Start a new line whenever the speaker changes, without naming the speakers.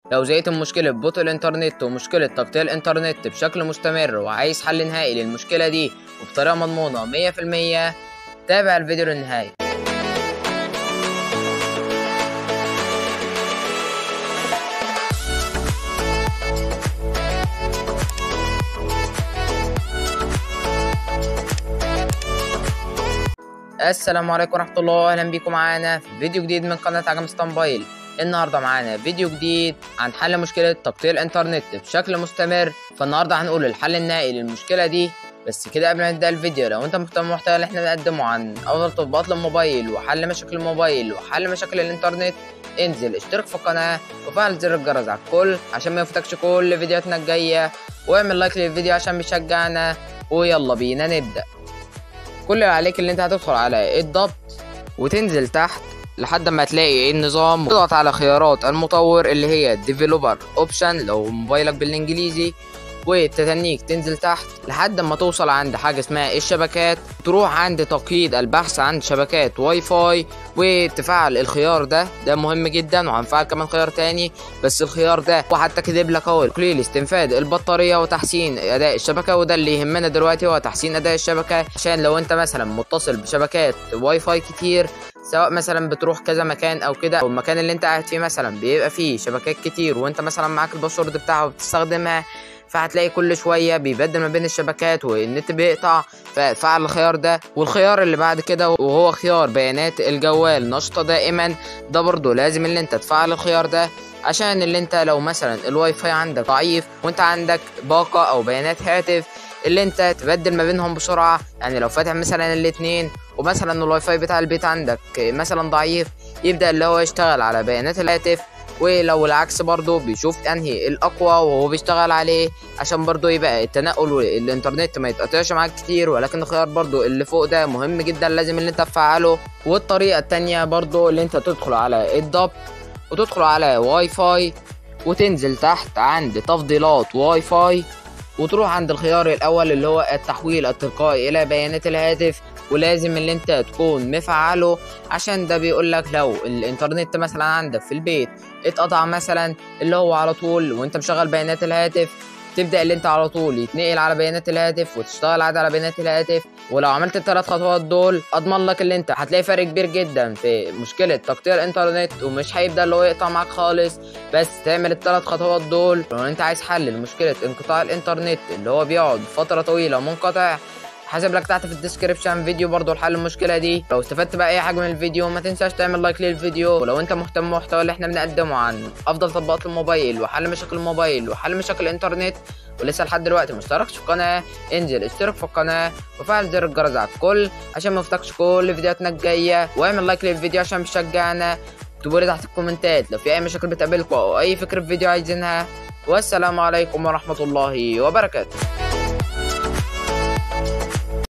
لو زهقت من مشكلة بطء الإنترنت ومشكلة تقطيع الإنترنت بشكل مستمر وعايز حل نهائي للمشكلة دي وبطريقة مضمونة 100% تابع الفيديو للنهاية السلام عليكم ورحمة الله أهلا بيكم معانا في فيديو جديد من قناة عجم ستانبايل النهاردة معانا فيديو جديد عن حل مشكلة تقطيع الإنترنت بشكل مستمر فالنهاردة هنقول الحل النهائي للمشكلة دي بس كده قبل ما نبدأ الفيديو لو انت مهتم بالمحتوى اللي احنا بنقدمه عن افضل تطبيقات للموبايل وحل مشاكل الموبايل وحل مشاكل الانترنت انزل اشترك في القناة وفعل زر الجرس على الكل عشان ما يفوتكش كل فيديوهاتنا الجاية واعمل لايك للفيديو عشان بيشجعنا ويلا بينا نبدأ كل اللي عليك اللي انت هتدخل على الضبط وتنزل تحت لحد ما تلاقي النظام تضغط على خيارات المطور اللي هي ديفلوبر اوبشن لو موبايلك بالانجليزي وتتنيك تنزل تحت لحد ما توصل عند حاجة اسمها الشبكات تروح عند تقييد البحث عن شبكات واي فاي وتفعل الخيار ده ده مهم جدا وهنفعل كمان خيار تاني بس الخيار ده وحتى كاتب لك اهو تقليل استنفاد البطارية وتحسين اداء الشبكة وده اللي يهمنا دلوقتي هو تحسين اداء الشبكة عشان لو انت مثلا متصل بشبكات واي فاي كتير سواء مثلا بتروح كذا مكان او كده او المكان اللي انت قاعد فيه مثلا بيبقى فيه شبكات كتير وانت مثلا معاك الباسورد بتاعها وبتستخدمها فهتلاقي كل شويه بيبدل ما بين الشبكات والنت بيقطع ففعل الخيار ده والخيار اللي بعد كده وهو خيار بيانات الجوال نشطه دائما ده برضو لازم اللي انت تفعل الخيار ده عشان اللي انت لو مثلا الواي فاي عندك ضعيف وانت عندك باقه او بيانات هاتف اللي انت تبدل ما بينهم بسرعه يعني لو فاتح مثلا الاتنين ومثلا الواي فاي بتاع البيت عندك مثلا ضعيف يبدا اللي هو يشتغل على بيانات الهاتف ولو العكس برضه بيشوف انهي الاقوى وهو بيشتغل عليه عشان برضه يبقى التنقل والانترنت ما يتقطعش معاك كتير ولكن الخيار برضه اللي فوق ده مهم جدا لازم اللي انت تفعله والطريقه التانية برضه اللي انت تدخل على الضبط وتدخل على واي فاي وتنزل تحت عند تفضيلات واي فاي وتروح عند الخيار الاول اللي هو التحويل التلقائي الى بيانات الهاتف ولازم اللي انت تكون مفعله عشان ده بيقول لك لو الانترنت مثلا عندك في البيت اتقطع مثلا اللي هو على طول وانت مشغل بيانات الهاتف تبدا اللي انت على طول يتنقل على بيانات الهاتف وتشتغل عادي على بيانات الهاتف ولو عملت الثلاث خطوات دول اضمن لك اللي انت هتلاقي فرق كبير جدا في مشكله تقطيع الانترنت ومش هيبدا اللي هو يقطع معاك خالص بس تعمل الثلاث خطوات دول لو انت عايز حل لمشكله انقطاع الانترنت اللي هو بيقعد فتره طويله منقطع حاسب لك تحت في الديسكربشن فيديو برضو لحل المشكله دي لو استفدت بقى اي حاجه من الفيديو ما تنساش تعمل لايك للفيديو ولو انت مهتم بالمحتوى اللي احنا بنقدمه عن افضل تطبيقات الموبايل وحل مشاكل الموبايل وحل مشاكل الانترنت ولسه لحد دلوقتي مشتركش في القناه انزل اشترك في القناه وفعل زر الجرس على الكل عشان ما يفوتكش كل فيديوهاتنا الجايه واعمل لايك للفيديو عشان بتشجعنا اكتبوا لي تحت الكومنتات لو في اي مشاكل بتقابلكم او اي فكره فيديو عايزينها والسلام عليكم ورحمه الله وبركاته